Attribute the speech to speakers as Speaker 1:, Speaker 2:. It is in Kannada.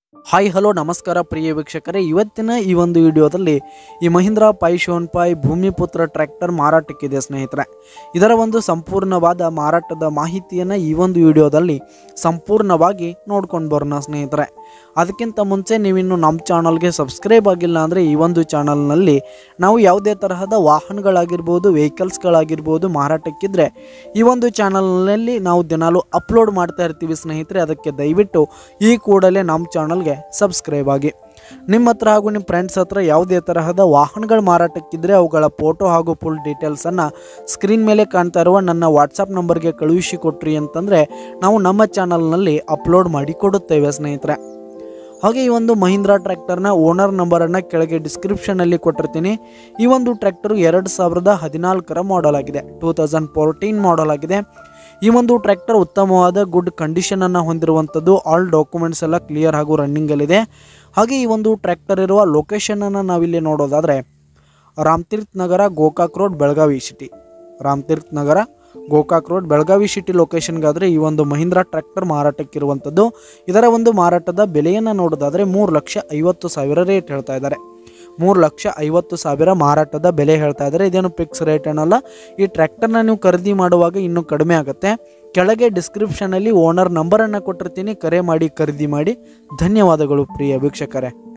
Speaker 1: ಹಾಯ್ ಹಲೋ ನಮಸ್ಕಾರ ಪ್ರಿಯ ವೀಕ್ಷಕರೇ ಇವತ್ತಿನ ಈ ಒಂದು ವಿಡಿಯೋದಲ್ಲಿ ಈ ಮಹೀಂದ್ರ ಪೈ ಶೋನ್ ಪೈ ಭೂಮಿಪುತ್ರ ಟ್ರ್ಯಾಕ್ಟರ್ ಮಾರಾಟಕ್ಕಿದೆ ಸ್ನೇಹಿತರೆ ಇದರ ಒಂದು ಸಂಪೂರ್ಣವಾದ ಮಾರಾಟದ ಮಾಹಿತಿಯನ್ನು ಈ ಒಂದು ವಿಡಿಯೋದಲ್ಲಿ ಸಂಪೂರ್ಣವಾಗಿ ನೋಡ್ಕೊಂಡು ಬರೋಣ ಸ್ನೇಹಿತರೆ ಅದಕ್ಕಿಂತ ಮುಂಚೆ ನೀವಿನ್ನು ನಮ್ಮ ಚಾನಲ್ಗೆ ಸಬ್ಸ್ಕ್ರೈಬ್ ಆಗಿಲ್ಲ ಅಂದರೆ ಈ ಒಂದು ಚಾನಲ್ನಲ್ಲಿ ನಾವು ಯಾವುದೇ ತರಹದ ವಾಹನಗಳಾಗಿರ್ಬೋದು ವೆಹಿಕಲ್ಸ್ಗಳಾಗಿರ್ಬೋದು ಮಾರಾಟಕ್ಕಿದ್ರೆ ಈ ಒಂದು ಚಾನಲ್ನಲ್ಲಿ ನಾವು ದಿನಾಲು ಅಪ್ಲೋಡ್ ಮಾಡ್ತಾ ಇರ್ತೀವಿ ಸ್ನೇಹಿತರೆ ಅದಕ್ಕೆ ದಯವಿಟ್ಟು ಈ ಕೂಡಲೇ ನಮ್ಮ ಚಾನಲ್ಗೆ ಸಬ್ಸ್ಕ್ರೈಬ್ ಆಗಿ ನಿಮ್ಮ ಹತ್ರ ಹಾಗೂ ನಿಮ್ಮ ಫ್ರೆಂಡ್ಸ್ ಹತ್ರ ಯಾವುದೇ ತರಹದ ವಾಹನಗಳು ಮಾರಾಟಕ್ಕಿದ್ರೆ ಅವುಗಳ ಫೋಟೋ ಹಾಗೂ ಫುಲ್ ಡೀಟೇಲ್ಸನ್ನು ಸ್ಕ್ರೀನ್ ಮೇಲೆ ಕಾಣ್ತಾ ಇರುವ ನನ್ನ ವಾಟ್ಸಪ್ ನಂಬರ್ಗೆ ಕಳುಹಿಸಿ ಕೊಟ್ರಿ ಅಂತಂದರೆ ನಾವು ನಮ್ಮ ಚಾನಲ್ನಲ್ಲಿ ಅಪ್ಲೋಡ್ ಮಾಡಿ ಕೊಡುತ್ತೇವೆ ಸ್ನೇಹಿತರೆ ಹಾಗೆ ಈ ಒಂದು ಮಹೀಂದ್ರಾ ಟ್ರ್ಯಾಕ್ಟರ್ನ ಓನರ್ ನಂಬರನ್ನು ಕೆಳಗೆ ಡಿಸ್ಕ್ರಿಪ್ಷನಲ್ಲಿ ಕೊಟ್ಟಿರ್ತೀನಿ ಈ ಒಂದು ಟ್ರ್ಯಾಕ್ಟರ್ ಎರಡು ಸಾವಿರದ ಹದಿನಾಲ್ಕರ ಮಾಡೆಲ್ ಆಗಿದೆ ಟೂ ತೌಸಂಡ್ ಫೋರ್ಟೀನ್ ಮಾಡೆಲ್ ಆಗಿದೆ ಈ ಒಂದು ಟ್ರ್ಯಾಕ್ಟರ್ ಉತ್ತಮವಾದ ಗುಡ್ ಕಂಡೀಷನನ್ನು ಹೊಂದಿರುವಂಥದ್ದು ಆಲ್ ಡಾಕ್ಯುಮೆಂಟ್ಸ್ ಎಲ್ಲ ಕ್ಲಿಯರ್ ಹಾಗೂ ರನ್ನಿಂಗಲ್ಲಿದೆ ಹಾಗೆ ಈ ಒಂದು ಟ್ರ್ಯಾಕ್ಟರ್ ಇರುವ ಲೊಕೇಶನನ್ನು ನಾವಿಲ್ಲಿ ನೋಡೋದಾದರೆ Ramatirtha Nagar Gokak road Belagavi city Ramatirtha Nagar Gokak road Belagavi city ಲೊಕೇಶನ್ಗಾದರೆ ಈ ಒಂದು ಮಹೀಂದ್ರಾ ಟ್ರ್ಯಾಕ್ಟರ್ ಮಾರಾಟಕ್ಕಿರುವಂಥದ್ದು ಇದರ ಒಂದು ಮಾರಾಟದ ಬೆಲೆಯನ್ನು ನೋಡೋದಾದರೆ ಮೂರು ಲಕ್ಷ ಐವತ್ತು ಸಾವಿರ ರೇಟ್ ಹೇಳ್ತಾ ಇದ್ದಾರೆ ಮೂರು ಲಕ್ಷ ಐವತ್ತು ಸಾವಿರ ಮಾರಾಟದ ಬೆಲೆ ಹೇಳ್ತಾ ಇದ್ದಾರೆ ಇದೇನು ಫಿಕ್ಸ್ ರೇಟ್ ಏನಲ್ಲ ಈ ಟ್ರ್ಯಾಕ್ಟರ್ನ ನೀವು ಖರೀದಿ ಮಾಡುವಾಗ ಇನ್ನೂ ಕಡಿಮೆ ಆಗುತ್ತೆ ಕೆಳಗೆ ಡಿಸ್ಕ್ರಿಪ್ಷನಲ್ಲಿ ಓನರ್ ನಂಬರನ್ನು ಕೊಟ್ಟಿರ್ತೀನಿ ಕರೆ ಮಾಡಿ ಖರೀದಿ ಮಾಡಿ ಧನ್ಯವಾದಗಳು ಪ್ರಿಯ ವೀಕ್ಷಕರೇ